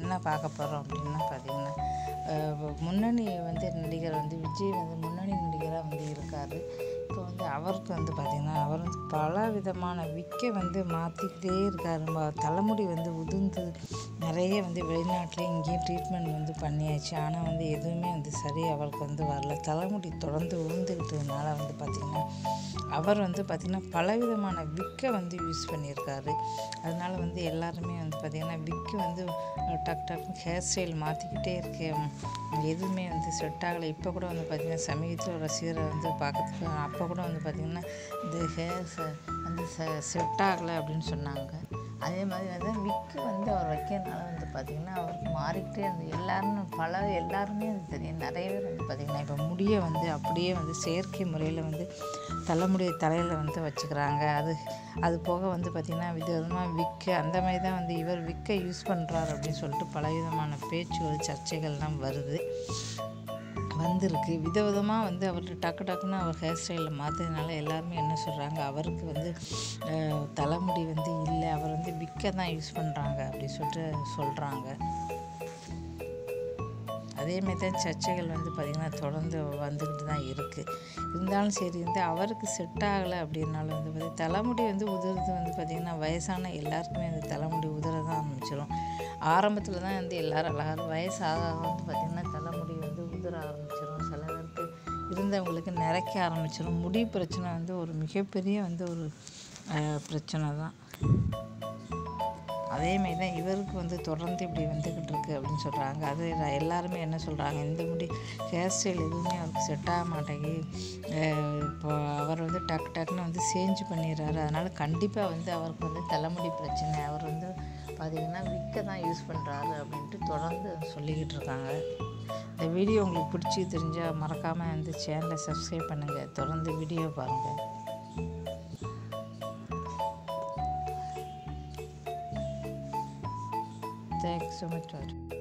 என்ன பார்க்க போகிறோம் அப்படின்னா பார்த்தீங்கன்னா அஹ், முன்னணி வந்து நடிகர் வந்து விஜய் வந்து முன்னணி நடிகராக வந்து இருக்கார் இப்போ வந்து அவருக்கு வந்து பார்த்திங்கன்னா அவர் வந்து பல விதமான விக்கை வந்து மாற்றிக்கிட்டே இருக்கார் ம- தலைமுடி வந்து உதிர்ந்து நிறைய வந்து வெளிநாட்டில் இங்கேயும் ட்ரீட்மெண்ட் வந்து பண்ணியாச்சு ஆனால் வந்து எதுவுமே வந்து சரி அவருக்கு வந்து வரல தலைமுடி தொடர்ந்து உழுந்துக்கிட்டதுனால வந்து பார்த்திங்கன்னா அவர் வந்து பார்த்திங்கன்னா பலவிதமான விக்கை வந்து யூஸ் பண்ணியிருக்காரு அதனால வந்து எல்லாருமே வந்து பார்த்திங்கன்னா விக்கு வந்து டக் டக்னு ஹேர் ஸ்டைல் மாற்றிக்கிட்டே இருக்கேன் எதுவுமே வந்து செட் ஆகலை இப்போ கூட வந்து பார்த்திங்கன்னா சமீபத்தில் ஒரு ரசிகரை வந்து பார்க்கறதுக்கு அப்போ கூட வந்து பார்த்திங்கன்னா இந்த ஹேர் வந்து செட் ஆகலை அப்படின்னு சொன்னாங்க அதே மாதிரி வந்து விக்கு வந்து அவர் வைக்கிறதுனால வந்து பார்த்திங்கன்னா அவருக்கு மாறிக்கிட்டே இருந்து எல்லாரும் பல எல்லாருமே வந்து தெரியும் நிறைய பேர் வந்து பார்த்திங்கன்னா இப்போ முடியை வந்து அப்படியே வந்து செயற்கை முறையில் வந்து தலைமுடியை தலையில் வந்து வச்சுக்கிறாங்க அது அது போக வந்து பார்த்திங்கன்னா விதவிதமாக விக்கு அந்த மாதிரி தான் வந்து இவர் விக்கை யூஸ் பண்ணுறாரு அப்படின்னு சொல்லிட்டு பலவிதமான பேச்சுகள் சர்ச்சைகள்லாம் வருது வந்திருக்கு விதவிதமாக வந்து அவர் டக்கு டக்குன்னு அவர் ஹேர் ஸ்டைலில் மாற்றதுனால எல்லாருமே என்ன சொல்கிறாங்க அவருக்கு வந்து அஹ், தலைமுடி வந்து இல்லை அவர் வந்து விக்கை தான் யூஸ் பண்ணுறாங்க அப்படி சொல்லிட்டு சொல்கிறாங்க அதேமாரி தான் சர்ச்சைகள் வந்து பார்த்திங்கன்னா தொடர்ந்து வந்துக்கிட்டு தான் இருக்குது இருந்தாலும் சரி வந்து அவருக்கு செட் ஆகலை அப்படின்னாலும் வந்து பார்த்தி தலைமுடி வந்து உதிர்றது வந்து பார்த்திங்கன்னா வயசான எல்லாருக்குமே வந்து தலைமுடி உதிர தான் ஆரம்பிச்சிடும் ஆரம்பத்தில் தான் வந்து எல்லோரும் அழகாக வயசு ஆக ஆக வந்து பார்த்திங்கன்னா தலைமுடி வந்து உதிர ஆரம்பிச்சிடும் சில பேருக்கு இருந்தவங்களுக்கு நிறைக்க ஆரம்பிச்சிடும் முடி பிரச்சனை வந்து ஒரு மிகப்பெரிய வந்து ஒரு அஹ், பிரச்சனை தான் அதேமாரி தான் இவருக்கு வந்து தொடர்ந்து இப்படி வந்துக்கிட்டு இருக்கு அப்படின்னு சொல்கிறாங்க அது எல்லாம் எல்லாருமே என்ன சொல்கிறாங்க இந்த முடி ஹேர் ஸ்டைல் எதுவுமே அவருக்கு செட் ஆக மாட்டேங்குது அஹ் இப்போ அவர் வந்து டக்கு டக்குன்னு வந்து சேஞ்ச் பண்ணிடுறாரு அதனால் கண்டிப்பாக வந்து அவருக்கு வந்து தலைமுடி பிரச்சனை அவர் வந்து பார்த்திங்கன்னா விக்கை தான் யூஸ் பண்ணுறாரு அப்படின்ட்டு தொடர்ந்து சொல்லிக்கிட்டு இருக்காங்க இந்த வீடியோ உங்களுக்கு பிடிச்சி தெரிஞ்சால் மறக்காமல் வந்து சேனலை சப்ஸ்கிரைப் பண்ணுங்கள் தொடர்ந்து வீடியோ பாருங்கள் தேங்க்ஸ் ஸோ மச்